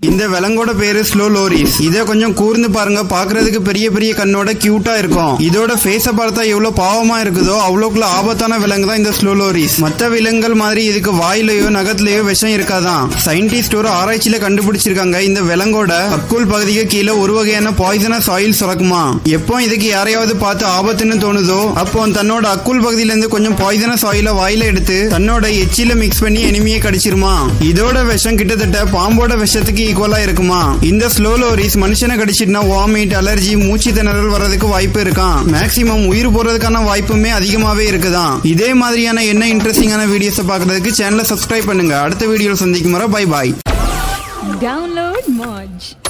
இந்த விலங்கோட பேரு ஸ்லோ லோரிஸ் இதை கொஞ்சம் கூர்ந்து பாருங்க பாக்குறதுக்கு பெரிய பெரிய கண்ணோட கியூட்டா இருக்கும் இதோட ஃபேஸ பார்த்தா எவ்வளவு பாவமா இருக்குதோ அவ்வளோக்குள்ள ஆபத்தான விலங்கு தான் இந்த ஸ்லோ லோரிஸ் மற்ற விலங்குகள் மாதிரி இதுக்கு வாயிலையோ நகத்திலேயோ விஷம் இருக்காதான் சயின்டிஸ்ட் ஒரு ஆராய்ச்சியில கண்டுபிடிச்சிருக்காங்க இந்த விலங்கோட அக்குள் பகுதிக்கு கீழே ஒரு வகையான பாய்சனஸ் ஆயில் சுரக்குமா எப்போ இதுக்கு யாரையாவது பார்த்து ஆபத்துன்னு தோணுதோ அப்போ தன்னோட அக்குள் பகுதியில இருந்து கொஞ்சம் பாய்சனஸ் ஆயில வாயில எடுத்து தன்னோட எச்சில மிக்ஸ் பண்ணி எனிமியை கடிச்சிருமா இதோட விஷம் கிட்டத்தட்ட பாம்போட விஷத்துக்கு ஈக்குவலா இருக்குமா இந்த ஸ்லோ லோரிஸ் மனுஷனை கடிச்சிட்டுனா வாமிட் அலர்ஜி மூச்சு திணறல் வர்றதுக்கு வாய்ப்பு இருக்கான் மேக்சிமம் உயிர் போறதுக்கான வாய்ப்புமே அதிகமாவே இருக்குதான் இதே மாதிரியான என்ன இன்ட்ரெஸ்டிங்கான வீடியோஸ் பார்க்கறதுக்கு சேனலை சப்ஸ்கிரைப் பண்ணுங்க அடுத்த வீடியோல சந்திக்கும் வரை பை பாய் Download Moj.